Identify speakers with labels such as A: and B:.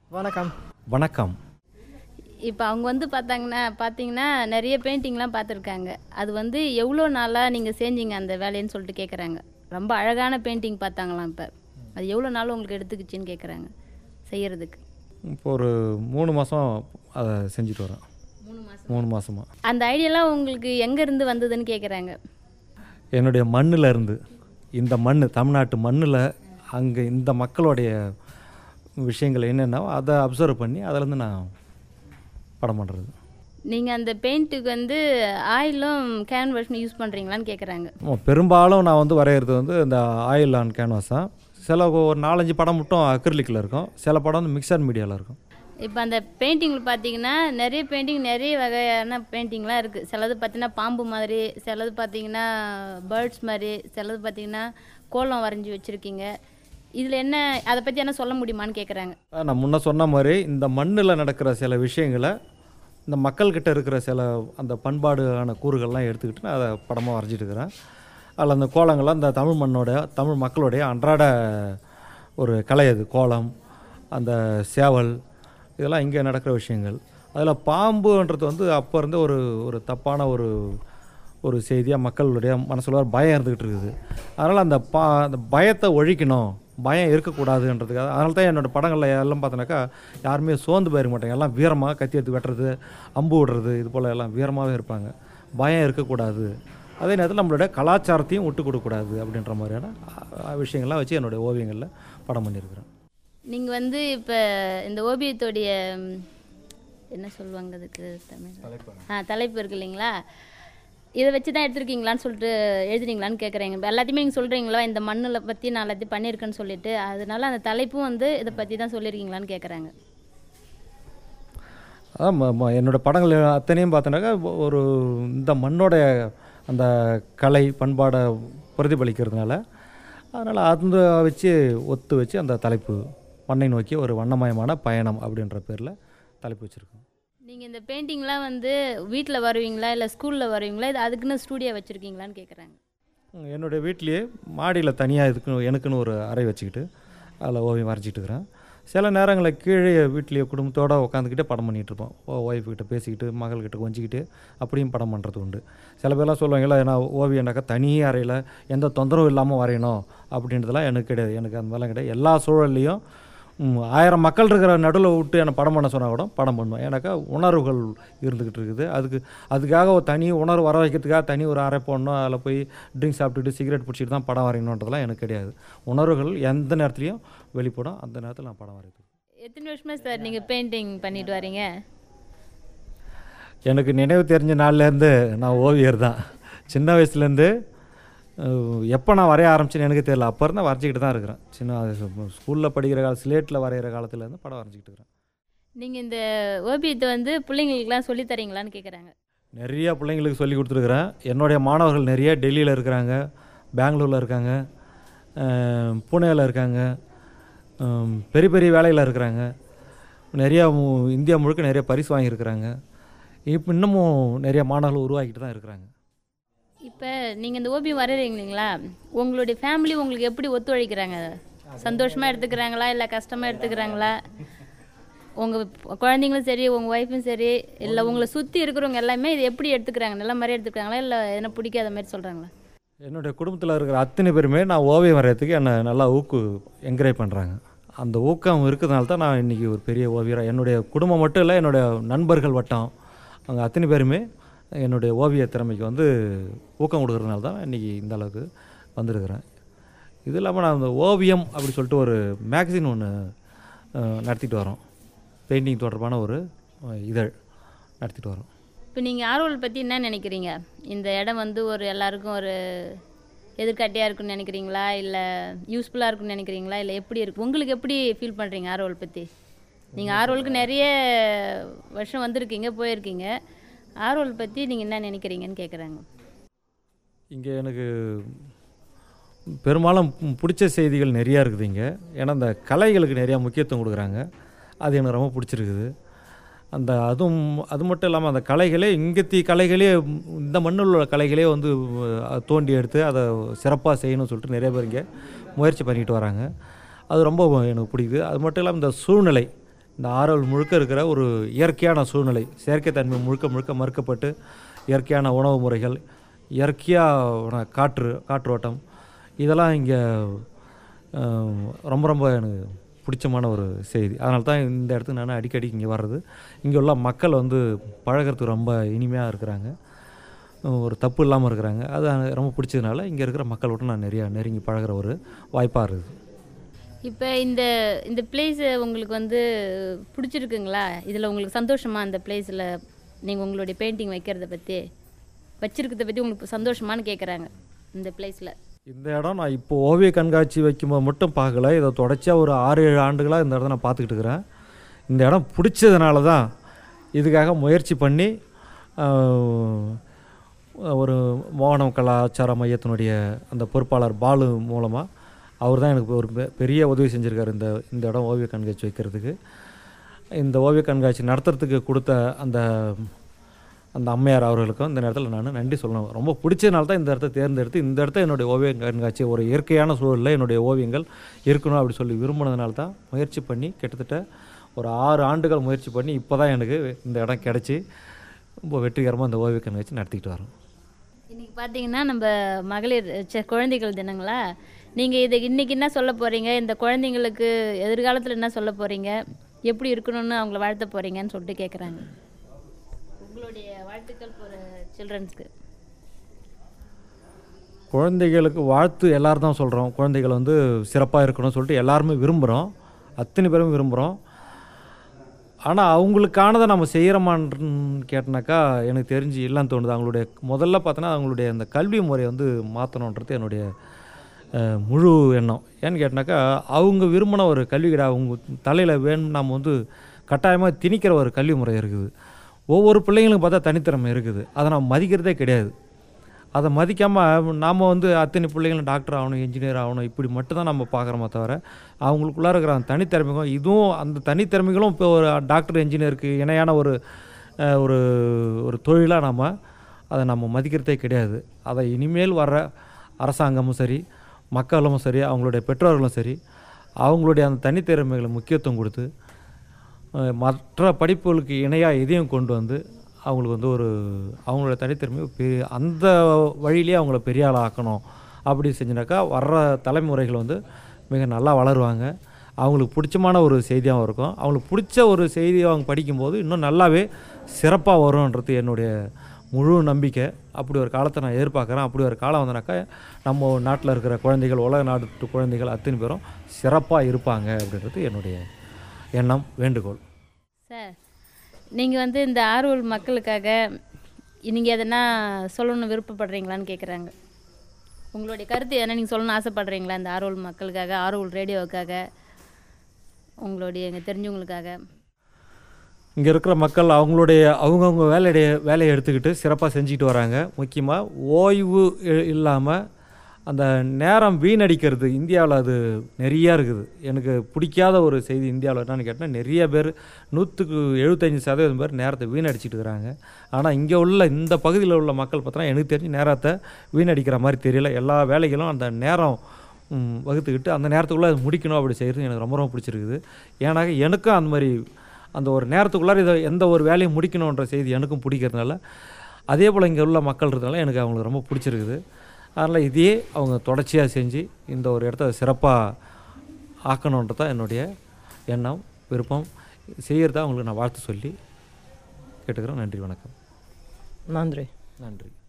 A: வணக்கம்
B: வணக்கம்
C: இப்போ அவங்க வந்து பார்த்தாங்கன்னா பார்த்தீங்கன்னா நிறைய பெயிண்டிங்லாம் பார்த்துருக்காங்க அது வந்து எவ்வளோ நாளாக நீங்கள் செஞ்சீங்க அந்த வேலைன்னு சொல்லிட்டு கேட்குறாங்க ரொம்ப அழகான பெயிண்டிங் பார்த்தாங்களாம் இப்போ அது எவ்வளோ நாள் உங்களுக்கு எடுத்துக்கிச்சின்னு கேட்குறாங்க செய்யறதுக்கு
B: இப்போ ஒரு மூணு மாதம் அதை செஞ்சுட்டு வரேன்
C: மூணு மாதம்
B: மூணு மாதமா
C: அந்த ஐடியாலாம் உங்களுக்கு எங்கேருந்து வந்ததுன்னு கேட்குறாங்க
B: என்னுடைய மண்ணில் இருந்து இந்த மண் தமிழ்நாட்டு மண்ணில் அங்கே இந்த மக்களுடைய விஷயங்கள் என்னென்னவோ அதை அப்சர்வ் பண்ணி அதிலேருந்து நான் படம் பண்ணுறது
C: நீங்கள் அந்த பெயிண்ட்டுக்கு வந்து ஆயிலும் கேன்வர்ஷன் யூஸ் பண்ணுறீங்களான்னு கேட்குறாங்க
B: பெரும்பாலும் நான் வந்து வரைகிறது வந்து இந்த ஆயில் ஆன் கேன்வாஸ் தான் சில ஒரு நாலஞ்சு படம் மட்டும் அக்ரிலிக்கில் இருக்கும் சில படம் வந்து மிக்சர் மீடியாவில் இருக்கும்
C: இப்போ அந்த பெயிண்டிங்கில் பார்த்தீங்கன்னா நிறைய பெயிண்டிங் நிறைய வகையான பெயிண்டிங்லாம் இருக்குது சிலது பார்த்தீங்கன்னா பாம்பு மாதிரி சிலது பார்த்தீங்கன்னா பேர்ட்ஸ் மாதிரி சிலது பார்த்தீங்கன்னா கோலம் வரைஞ்சி வச்சுருக்கீங்க இதில் என்ன அதை பற்றி என்ன சொல்ல முடியுமான்னு கேட்குறாங்க
B: அதான் நான் முன்ன சொன்ன மாதிரி இந்த மண்ணில் நடக்கிற சில விஷயங்களை இந்த மக்கள்கிட்ட இருக்கிற சில அந்த பண்பாடான கூறுகள்லாம் எடுத்துக்கிட்டு நான் அதை படமாக வரைஞ்சிட்டு இருக்கிறேன் அதில் அந்த கோலங்கள்லாம் இந்த தமிழ் மண்ணோட தமிழ் மக்களுடைய அன்றாட ஒரு கலை அது கோலம் அந்த சேவல் இதெல்லாம் இங்கே நடக்கிற விஷயங்கள் அதில் பாம்புன்றது வந்து அப்போ இருந்து ஒரு ஒரு தப்பான ஒரு ஒரு செய்தியாக மக்களுடைய மனசுல ஒரு பயம் இருந்துக்கிட்டு இருக்குது அதனால் அந்த பா அந்த பயத்தை ஒழிக்கணும் பயம் இருக்கக்கூடாதுன்றதுக்காக அதனால தான் என்னோடய படங்களில் எல்லாம் பார்த்தோன்னாக்கா யாருமே சோர்ந்து போயிருக்க மாட்டாங்க எல்லாம் வீரமாக கத்தி எடுத்து வெட்டுறது அம்பு விடுறது இது போல் எல்லாம் வீரமாகவே இருப்பாங்க பயம் இருக்கக்கூடாது அதே நேரத்தில் நம்மளுடைய கலாச்சாரத்தையும் விட்டு கொடுக்கக்கூடாது அப்படின்ற மாதிரியான அஹ், விஷயங்கள்லாம் வச்சு என்னுடைய ஓவியங்களில் படம் பண்ணியிருக்கிறேன்
C: நீங்கள் வந்து இப்போ இந்த ஓவியத்தோடைய ம், என்ன சொல்லுவாங்க அதுக்கு தமிழ் ஆ தலைப்பு இருக்கு இல்லைங்களா இதை வச்சு தான் எடுத்திருக்கீங்களான்னு சொல்லிட்டு எழுதுறீங்களான்னு கேட்குறீங்க இப்போ எல்லாத்தையுமே நீங்கள் சொல்கிறீங்களா இந்த மண்ணில் பற்றி நான் எல்லாத்தையும் பண்ணியிருக்கேன்னு சொல்லிட்டு அதனால அந்த தலைப்பும் வந்து இதை பற்றி தான் சொல்லியிருக்கீங்களான்னு கேட்குறாங்க
B: அதான் ம- ம- என்னோட படங்கள் அத்தனையும் பார்த்தோன்னாக்கா ஒரு இந்த மண்ணோட அந்த கலை பண்பாடை பிரதிபலிக்கிறதுனால அதனால் அந்த வச்சு ஒத்து வச்சு அந்த தலைப்பு மண்ணை நோக்கி ஒரு வண்ணமயமான பயணம் அப்படின்ற பேரில் தலைப்பு வச்சுருக்கோம்
C: நீங்கள் இந்த பெயிண்டிங்லாம் வந்து வீட்டில் வருவீங்களா இல்லை ஸ்கூலில் வருவீங்களா இது அதுக்குன்னு ஸ்டூடியோ வச்சுருக்கீங்களான்னு கேட்குறாங்க
B: என்னுடைய வீட்லேயே மாடியில் தனியாக இதுக்கு எனக்குன்னு ஒரு அறை வச்சுக்கிட்டு அதில் ஓவியம் வரைஞ்சிட்டு இருக்கிறேன் சில நேரங்களில் கீழே வீட்லேயே குடும்பத்தோடு உட்காந்துக்கிட்டே படம் பண்ணிகிட்டு இருப்போம் ஒய்ஃப் கிட்ட பேசிக்கிட்டு மகள்கிட்ட கொஞ்சிக்கிட்டு அப்படியும் படம் பண்ணுறது உண்டு சில பேர்லாம் சொல்லுவாங்கல்ல நான் ஓவியம்னாக்கா தனி அறையில் எந்த தொந்தரவும் இல்லாமல் வரையணும் அப்படின்றதெல்லாம் எனக்கு கிடையாது எனக்கு அந்த மாதிரிலாம் கிடையாது எல்லா சூழல்லையும் ம், ஆயிரம் மக்கள் இருக்கிற நடுவில் விட்டு என்னை படம் பண்ண சொன்னால் கூட படம் பண்ணுவேன் ஏன்னாக்கா உணர்வுகள் இருந்துக்கிட்டு இருக்குது அதுக்கு அதுக்காக ஒரு தனி உணர்வு வர வைக்கிறதுக்காக தனி ஒரு அறை போடணும் அதில் போய் ட்ரிங்க்ஸ் சாப்பிட்டுட்டு சிகரெட் பிடிச்சிட்டு தான் படம் வரையணுன்றதெல்லாம் எனக்கு கிடையாது உணர்வுகள் எந்த நேரத்துலையும் வெளிப்படும் அந்த நேரத்தில் நான் படம் வரைகிறது
C: எத்தனை வருஷமா சார் நீங்கள் பெயிண்டிங் பண்ணிட்டு வரீங்க
B: எனக்கு நினைவு தெரிஞ்ச நாள்லேருந்து நான் ஓவியர் தான் சின்ன வயசுலேருந்து எப்போ நான் வரைய ஆரம்பிச்சேன்னு எனக்கு தெரியல அப்போ இருந்தால் வரைஞ்சிக்கிட்டு தான் இருக்கிறேன் சின்ன ஸ்கூலில் படிக்கிற கால ஸ்லேட்டில் வரைகிற காலத்துலேருந்து படம் வரைஞ்சிக்கிட்டு இருக்கிறேன்
C: நீங்கள் இந்த ஓவியத்தை வந்து பிள்ளைங்களுக்குலாம் சொல்லித் தரீங்களான்னு கேட்குறாங்க
B: நிறைய பிள்ளைங்களுக்கு சொல்லி கொடுத்துருக்குறேன் என்னுடைய மாணவர்கள் நிறைய டெல்லியில் இருக்கிறாங்க பெங்களூரில் இருக்காங்க அஹ், புனேல இருக்காங்க அஹ், பெரிய பெரிய வேலையில் இருக்கிறாங்க நிறையா மு- இந்தியா முழுக்க நிறைய பரிசு வாங்கியிருக்கிறாங்க இப்போ இன்னமும் நிறைய மாணவர்கள் உருவாக்கிட்டு தான் இருக்கிறாங்க
C: இப்போ நீங்கள் இந்த ஓவியம் வரைகிறீங்க இல்லைங்களா உங்களுடைய ஃபேமிலி உங்களுக்கு எப்படி ஒத்துழைக்கிறாங்க சந்தோஷமாக எடுத்துக்கிறாங்களா இல்லை கஷ்டமாக எடுத்துக்கிறாங்களா உங்கள் குழந்தைங்களும் சரி உங்கள் ஒய்ஃபும் சரி இல்லை உங்களை சுற்றி இருக்கிறவங்க எல்லாமே இது எப்படி எடுத்துக்கிறாங்க நல்ல மாதிரி எடுத்துக்கிறாங்களா இல்லை எதனா பிடிக்காத மாதிரி சொல்கிறாங்களா
B: என்னுடைய குடும்பத்தில் இருக்கிற அத்தனை பேருமே நான் ஓவியம் வரையறதுக்கு என்னை நல்லா ஊக்கு என்கரேஜ் பண்ணுறாங்க அந்த ஊக்கம் இருக்கிறதுனால தான் நான் இன்றைக்கி ஒரு பெரிய ஓவியராக என்னுடைய குடும்பம் மட்டும் இல்லை என்னுடைய நண்பர்கள் வட்டம் அவங்க அத்தனை பேருமே என்னுடைய ஓவிய திறமைக்கு வந்து ஊக்கம் கொடுக்கறதுனால தான் இன்றைக்கி இந்த அளவுக்கு வந்திருக்கிறேன் இது இல்லாமல் நான் அந்த ஓவியம் அப்படி சொல்லிட்டு ஒரு மேகசின் ஒன்று நடத்திட்டு வரோம் பெயிண்டிங் தொடர்பான ஒரு அஹ், இதழ் நடத்திட்டு வரோம்
C: இப்போ நீங்கள் ஆர்வல் பற்றி என்ன நினைக்கிறீங்க இந்த இடம் வந்து ஒரு எல்லாருக்கும் ஒரு எதிர்காட்டியாக இருக்குன்னு நினைக்கிறீங்களா இல்லை யூஸ்ஃபுல்லாக இருக்குன்னு நினைக்கிறீங்களா இல்லை எப்படி இருக்கு உங்களுக்கு எப்படி ஃபீல் பண்ணுறீங்க ஆர்வல் பற்றி நீங்கள் ஆர்வலுக்கு நிறைய வருஷம் வந்திருக்கீங்க போயிருக்கீங்க ஆர்வல் பற்றி நீங்கள் என்ன நினைக்கிறீங்கன்னு கேட்குறாங்க
B: இங்கே எனக்கு பெரும்பாலும் பு- பிடிச்ச செய்திகள் நிறையா இருக்குது இங்கே ஏன்னா இந்த கலைகளுக்கு நிறையா முக்கியத்துவம் கொடுக்குறாங்க அது எனக்கு ரொம்ப பிடிச்சிருக்குது அந்த அதுவும் அது மட்டும் இல்லாமல் அந்த கலைகளே இங்கத்தி கலைகளே ம், இந்த மண்ணில் உள்ள கலைகளே வந்து அஹ், தோண்டி எடுத்து அதை சிறப்பாக செய்யணும்னு சொல்லிட்டு நிறைய பேர் இங்கே முயற்சி பண்ணிட்டு வராங்க அது ரொம்ப எனக்கு பிடிக்குது அது மட்டும் இல்லாமல் இந்த சூழ்நிலை இந்த ஆரோவில் முழுக்க இருக்கிற ஒரு இயற்கையான சூழ்நிலை செயற்கைத்தன்மை முழுக்க முழுக்க மறுக்கப்பட்டு இயற்கையான உணவு முறைகள் இயற்கையான காற்று காற்றோட்டம் இதெல்லாம் இங்கே ரொம்ப ரொம்ப எனக்கு பிடிச்சமான ஒரு செய்தி அதனால தான் இந்த இடத்துக்கு நான் அடிக்கடி இங்கே வர்றது இங்கே உள்ள மக்கள் வந்து பழகுறதுக்கு ரொம்ப இனிமையாக இருக்கிறாங்க ஒரு தப்பு இல்லாமல் இருக்கிறாங்க அது எனக்கு ரொம்ப பிடிச்சதுனால இங்கே இருக்கிற மக்களோட நான் நிறையா நெருங்கி பழகுற ஒரு வாய்ப்பாக இருக்குது
C: இப்போ இந்த இந்த பிளேஸ் உங்களுக்கு வந்து பிடிச்சிருக்குங்களா இதில் உங்களுக்கு சந்தோஷமா அந்த பிளேஸில் நீங்கள் உங்களுடைய பெயிண்டிங் வைக்கிறத பற்றி வச்சிருக்கிறத பற்றி உங்களுக்கு சந்தோஷமான்னு கேட்குறாங்க இந்த பிளேஸில்
B: இந்த இடம் நான் இப்போ ஓவிய கண்காட்சி வைக்கும்போது மட்டும் பார்க்கல இதை தொடர்ச்சியாக ஒரு ஆறு ஏழு ஆண்டுகளாக இந்த இடத்த நான் பார்த்துக்கிட்டு இருக்கிறேன் இந்த இடம் பிடிச்சதுனால தான் இதுக்காக முயற்சி பண்ணி ஆஹ், ஒரு மோகனம் கலாச்சார மையத்தினுடைய அந்த பொறுப்பாளர் பாலு மூலமாக அவர் தான் எனக்கு ஒரு பெ- பெரிய உதவி செஞ்சுருக்காரு இந்த இந்த இடம் ஓவிய கண்காட்சி வைக்கிறதுக்கு இந்த ஓவிய கண்காட்சி நடத்துறதுக்கு கொடுத்த அந்த அந்த அம்மையார் அவர்களுக்கும் இந்த நேரத்தில் நான் நன்றி சொல்லணும் ரொம்ப பிடிச்சதுனால தான் இந்த இடத்த தேர்ந்தெடுத்து இந்த இடத்த என்னுடைய ஓவிய கண்காட்சி ஒரு இயற்கையான சூழலில் என்னுடைய ஓவியங்கள் இருக்கணும் அப்படி சொல்லி விரும்பினதுனால தான் முயற்சி பண்ணி கிட்டத்தட்ட ஒரு ஆறு ஆண்டுகள் முயற்சி பண்ணி இப்போ தான் எனக்கு இந்த இடம் கிடச்சி ரொம்ப வெற்றிகரமாக இந்த ஓவிய கண்காட்சி நடத்திக்கிட்டு வரோம்
C: இன்னைக்கு பார்த்தீங்கன்னா நம்ம மகளிர் ச்சே, குழந்தைகள் தினங்களா நீங்கள் இதை இன்னைக்கு என்ன சொல்ல போகிறீங்க இந்த குழந்தைங்களுக்கு எதிர்காலத்தில் என்ன சொல்ல போகிறீங்க எப்படி இருக்கணும்னு அவங்கள வாழ்த்த போகிறீங்கன்னு சொல்லிட்டு கேட்குறாங்க உங்களுடைய வாழ்த்துக்கள் ஒரு சில்ட்ரன்ஸ்க்கு
B: குழந்தைகளுக்கு வாழ்த்து எல்லாரும் தான் சொல்கிறோம் குழந்தைகள் வந்து சிறப்பாக இருக்கணும்னு சொல்லிட்டு எல்லாருமே விரும்புகிறோம் அத்தனை பேரும் விரும்புகிறோம் ஆனால் அவங்களுக்கானதை நம்ம செய்கிறோமான்னு கேட்டனாக்கா எனக்கு தெரிஞ்சு இல்லைன்னு தோணுது அவங்களுடைய முதல்ல பார்த்தோன்னா அவங்களுடைய அந்த கல்வி முறையை வந்து மாற்றணுன்றது என்னுடைய அஹ், முழு எண்ணம் ஏன்னு கேட்டனாக்கா அவங்க விரும்பின ஒரு கல்வி கிடையாது அவங்க தலையில் வேணும் நம்ம வந்து கட்டாயமாக திணிக்கிற ஒரு கல்வி முறை இருக்குது ஒவ்வொரு பிள்ளைங்களுக்கும் பார்த்தா தனித்திறமை இருக்குது அதை நம்ம மதிக்கிறதே கிடையாது அதை மதிக்காமல் நாம் வந்து அத்தனை பிள்ளைங்களும் டாக்டர் ஆகணும் இன்ஜினியர் ஆகணும் இப்படி மட்டும்தான் நம்ம பார்க்குறோமே தவிர அவங்களுக்குள்ளார இருக்கிற அந்த தனித்திறமைகளும் இதுவும் அந்த தனித்திறமைகளும் இப்போ ஒரு டாக்டர் இன்ஜினியருக்கு இணையான ஒரு அஹ், ஒரு ஒரு தொழிலாக நாம் அதை நம்ம மதிக்கிறதே கிடையாது அதை இனிமேல் வர்ற அரசாங்கமும் சரி மக்களும் சரி அவங்களுடைய பெற்றோர்களும் சரி அவங்களுடைய அந்த தனித்திறமைகளை முக்கியத்துவம் கொடுத்து அஹ், மற்ற படிப்புகளுக்கு இணையாக இதையும் கொண்டு வந்து அவங்களுக்கு வந்து ஒரு அவங்களோட தனித்திறமையை பெரிய அந்த வழியிலே அவங்கள பெரிய ஆள் ஆக்கணும் அப்படி செஞ்சினாக்கா வர்ற தலைமுறைகள் வந்து மிக நல்லா வளருவாங்க அவங்களுக்கு பிடிச்சமான ஒரு செய்தியாகவும் இருக்கும் அவங்களுக்கு பிடிச்ச ஒரு செய்தியை அவங்க படிக்கும்போது இன்னும் நல்லாவே சிறப்பாக வரும்ன்றது என்னுடைய முழு நம்பிக்கை அப்படி ஒரு காலத்தை நான் எதிர்பார்க்குறேன் அப்படி ஒரு காலம் வந்தனாக்கா நம்ம நாட்டில் இருக்கிற குழந்தைகள் உலக நாட்டு குழந்தைகள் அத்தனை பேரும் சிறப்பாக இருப்பாங்க அப்படின்றது என்னுடைய எண்ணம் வேண்டுகோள்
C: சார் நீங்கள் வந்து இந்த ஆர்வல் மக்களுக்காக நீங்கள் எதனா சொல்லணும்னு விருப்பப்படுறீங்களான்னு கேட்குறாங்க உங்களுடைய கருத்து எதனா நீங்கள் சொல்லணும்னு ஆசைப்படுறீங்களா இந்த ஆர்வல் மக்களுக்காக ஆர்வல் ரேடியோவுக்காக உங்களுடைய எங்கள் தெரிஞ்சவங்களுக்காக
B: இங்கே இருக்கிற மக்கள் அவங்களுடைய அவங்கவுங்க வேலையுடைய வேலையை எடுத்துக்கிட்டு சிறப்பாக செஞ்சுக்கிட்டு வராங்க முக்கியமாக ஓய்வு இல்லாமல் அந்த நேரம் வீணடிக்கிறது இந்தியாவில் அது நிறையா இருக்குது எனக்கு பிடிக்காத ஒரு செய்தி இந்தியாவில் என்னன்னு கேட்டால் நிறைய பேர் நூற்றுக்கு எழுபத்தஞ்சி சதவீதம் பேர் நேரத்தை வீணடிச்சிட்டு இருக்கிறாங்க ஆனால் இங்கே உள்ள இந்த பகுதியில் உள்ள மக்கள் பார்த்தோன்னா எனக்கு தெரிஞ்சு நேரத்தை வீணடிக்கிற மாதிரி தெரியல எல்லா வேலைகளும் அந்த நேரம் ம், வகுத்துக்கிட்டு அந்த நேரத்துக்குள்ளே அது முடிக்கணும் அப்படி செய்கிறது எனக்கு ரொம்ப ரொம்ப பிடிச்சிருக்குது ஏன்னா எனக்கும் அந்த மாதிரி அந்த ஒரு நேரத்துக்குள்ளார இதை எந்த ஒரு வேலையும் முடிக்கணுன்ற செய்தி எனக்கும் பிடிக்கிறதுனால அதே போல் இங்கே உள்ள மக்கள் இருக்கிறதுனால எனக்கு அவங்களுக்கு ரொம்ப பிடிச்சிருக்குது அதனால் இதையே அவங்க தொடர்ச்சியாக செஞ்சு இந்த ஒரு இடத்த சிறப்பாக ஆக்கணுன்றது தான் என்னுடைய எண்ணம் விருப்பம் செய்கிறதா அவங்களுக்கு நான் வாழ்த்து சொல்லி கேட்டுக்கிறேன் நன்றி வணக்கம்
A: நன்றி
B: நன்றி